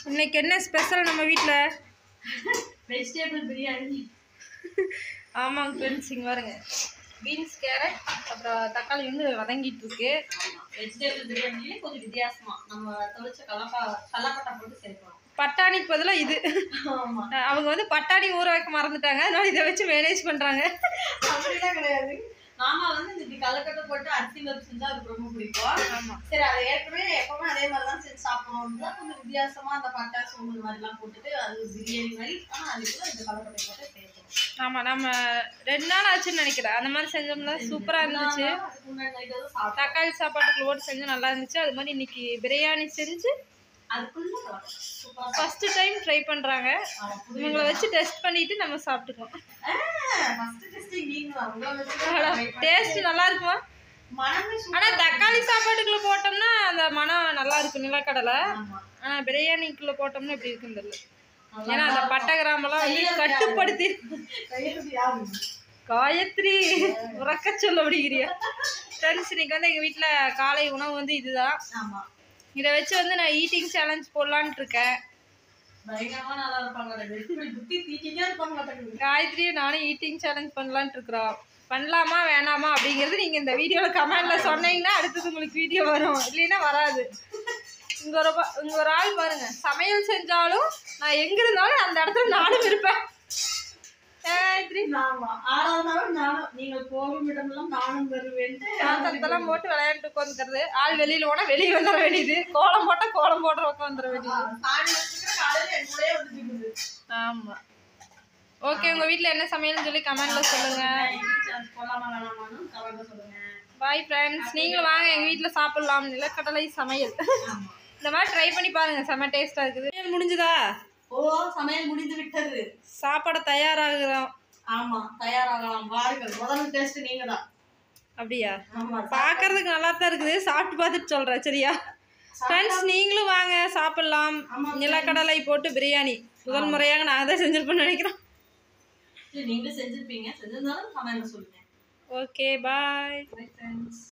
இன்னைக்கு என்ன ஸ்பெஷல் நம்ம வீட்டில் வெஜிடபிள் பிரியாணி ஆமாங்க ஃப்ரெண்ட்ஸ் இங்கே பாருங்க பீன்ஸ் கேரட் அப்புறம் தக்காளி வந்து வதங்கிட்டு இருக்கு வெஜிடபிள் பிரியாணிலே கொஞ்சம் வித்தியாசமா நம்ம தொலைச்ச கலப்பா கல்லப்பட்டை போட்டு சேர்க்கணும் பட்டாணிக்கு பதிலாக இது ஆமா அஹ் அவங்க வந்து பட்டாணி ஊற வைக்க மறந்துட்டாங்க அதனால இதை வச்சு மேனேஜ் பண்ணுறாங்க அப்படிலாம் கிடையாது மாமா வந்து இந்த இப்படி கல்லக்கட்டை போட்டு அரிசி பருப்பு செஞ்சா அவருக்கு ரொம்ப பிடிக்கும் ஆமாம் சரி அதை ஏற்கனவே எப்பவுமே அதே மாதிரி தான் செஞ்சு சாப்பிடணும் தான் கொஞ்சம் வித்தியாசமா அந்த பட்டா சோம்பு மாதிரிலாம் போட்டுட்டு அது பிரியாணி மாதிரி ஆனால் அதுக்குள்ள இந்த கல்லக்கட்டை போட்டு சேர்க்கணும் ஆமாம் நம்ம ரெண்டு நாள் ஆச்சுன்னு நினைக்கிறேன் அந்த மாதிரி செஞ்சோம்னா சூப்பராக இருந்துச்சு அதுக்கு முன்னாடி நைட்டு வந்து சாப்பிட்டோம் தக்காளி சாப்பாட்டுக்கு ஓட்டு செஞ்சு நல்லா இருந்துச்சு அது மாதிரி இன்னைக்கு பிரியாணி செஞ்சு அதுக்குள்ள கலக்கணும் சூப்பரா ஃபர்ஸ்ட் டைம் ட்ரை பண்ணுறாங்க ஆமா, புது இவங்களை வச்சு டெஸ்ட் பண்ணிட்டு நம்ம சாப்பிட்டுக்குவோம் ஃபர்ஸ்ட் டெஸ்டிங் நீங்க தான் உங்களை வச்சு தான் try பண்ணி- டேஸ்ட் நல்லா இருக்குமா மனமே super ஆனால் தக்காளி சாப்பாட்டுக்குள்ள போட்டோம்னா அந்த மனம் நல்லா இருக்கும் நிலக்கடலை ஆமா. ஆனால் பிரியாணிக்குள்ள போட்டோம்னா எப்படி இருக்குன்னு தெரியல நல்லா ஏன்னா அந்த பட்டை கிராமெல்லாம் வந்து கட்டுப்படுத்தி கையெழுத்து யாரு? காயத்ரி உறக்க சொல்ல முடிகிறியா ஃப்ரெண்ட்ஸ் இன்னைக்கு வந்து எங்கள் வீட்டில் காலை உணவு வந்து இதுதான் ஆமா. இதை வச்சு வந்து நான் ஈட்டிங் சேலஞ்ச் போடலான்ட்டு இருக்கேன் பயங்கரமா நல்லா இருப்பாங்க இப்படி புத்தி தீட்டிட்டே இருப்பாங்க மாட்டேங்குது. காயத்ரியும் நானும் ஈட்டிங் சேலஞ்ச் பண்ணலான்ட்டு இருக்கிறோம் பண்ணலாமா வேணாமா அப்படிங்கிறது நீங்கள் இந்த வீடியோவில் கமெண்டில் சொன்னீங்கன்னா அடுத்தது உங்களுக்கு வீடியோ வரும் இல்லைன்னா வராது இங்கே ஒரு ப- இங்க ஒரு ஆள் பாருங்க சமையல் செஞ்சாலும் நான் எங்கே இருந்தாலும் அந்த இடத்துல நானும் இருப்பேன் காயத்ரி ஆமா. ஆறாவது நாள் நானும் நீங்க போகும் இடமெல்லாம் நானும் வருவேன்ட்டு பாத்திரத்தெல்லாம் போட்டு விளையாண்டு உட்காந்துக்கிறது ஆள் வெளியில் போனால் வெளியே வந்துட வேண்டியது கோலம் போட்டால் கோலம் போடுற பக்கம் வந்துட வேண்டியது சாணி வச்சுக்கிற காலையில என் கூடயே வந்து நிக்குது. ஆமாம் ஓகே உங்கள் வீட்டில் என்ன சமையல்னு சொல்லி கமெண்டில் சொல்லுங்கள் நான் evening chance போலாமா வேணாமான்னு comment ல சொல்லுங்க. பாய் ஃப்ரெண்ட்ஸ் நீங்களும் வாங்க எங்கள் வீட்டில் சாப்பிட்லாம் நிலக்கடலை சமையல் ஆமா. இந்த மாதிரி ட்ரை பண்ணி பாருங்க செம்ம டேஸ்ட்டாக இருக்குது சமையல் முடிஞ்சுதா ஓ சமையல் முடிந்து விட்டது சாப்பாடு தயாராகிறோம் ஆமா தயாராகலாம் வாருங்கள் முதல் டேஸ்ட் நீங்க தான் அப்படியா ஆமா பார்க்கறதுக்கு நல்லா தான் இருக்குது சாப்பிட்டு பார்த்துட்டு சொல்கிறேன் சரியா ஃப்ரெண்ட்ஸ் நீங்களும் வாங்க சாப்பிட்லாம் ஆமா, நிலக்கடலை போட்டு பிரியாணி முதல் முறையாக நான் தான் செஞ்சிருப்பேன்னு நினைக்கிறேன் நீங்களும் செஞ்சிருப்பீங்க செஞ்சிருந்தாலும் கமெண்ட்ல சொல்லுங்க ஓகே பாய் Bye friends.